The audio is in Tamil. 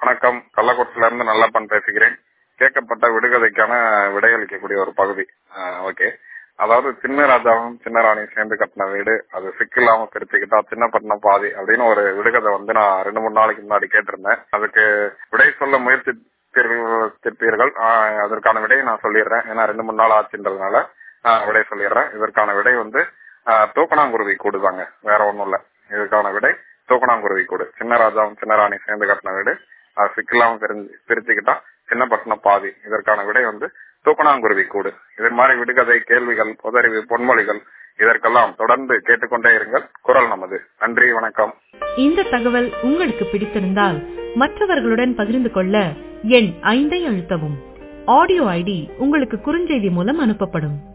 வணக்கம் கள்ளக்குறிச்சில இருந்து நல்லப்பன் பேசுகிறேன் கேட்கப்பட்ட விடுகதைக்கான விடையளிக்கக்கூடிய ஒரு பகுதி ஓகே அதாவது சின்ன ராஜாவும் சின்ன ராணியும் சேர்ந்து கட்டின வீடு அது சிக்கில்லாம பிரிச்சுக்கிட்டா சின்ன பட்டினம் பாதி அப்படின்னு ஒரு விடுகதை வந்து நான் ரெண்டு மூணு நாளைக்கு முன்னாடி கேட்டிருந்தேன் அதுக்கு விடை சொல்ல முயற்சி திருப்பீர்கள் அதற்கான விடையை நான் சொல்லிடுறேன் ஏன்னா ரெண்டு மூணு நாள் ஆச்சுன்றதுனால விடை சொல்லிடுறேன் இதற்கான விடை வந்து தூக்கணாங்குருவி கூடு தாங்க வேற ஒண்ணும் இல்ல இதுக்கான விடை தூக்கணாங்குருவி கூடு சின்ன ராஜாவும் சின்ன ராணி சேர்ந்து கட்டின வீடு அது சிக்கலாம பிரிஞ்சு பிரிச்சுக்கிட்டா சின்ன பட்டினம் பாதி இதற்கான விடை வந்து தூக்கணாங்குருவி கூடு இது மாதிரி விடுகதை கேள்விகள் பொதறிவு பொன்மொழிகள் இதற்கெல்லாம் தொடர்ந்து கேட்டுக்கொண்டே இருங்கள் குரல் நமது நன்றி வணக்கம் இந்த தகவல் உங்களுக்கு பிடித்திருந்தால் மற்றவர்களுடன் பகிர்ந்து கொள்ள எண் ஐந்தை அழுத்தவும் ஆடியோ ஐடி உங்களுக்கு குறுஞ்செய்தி மூலம் அனுப்பப்படும்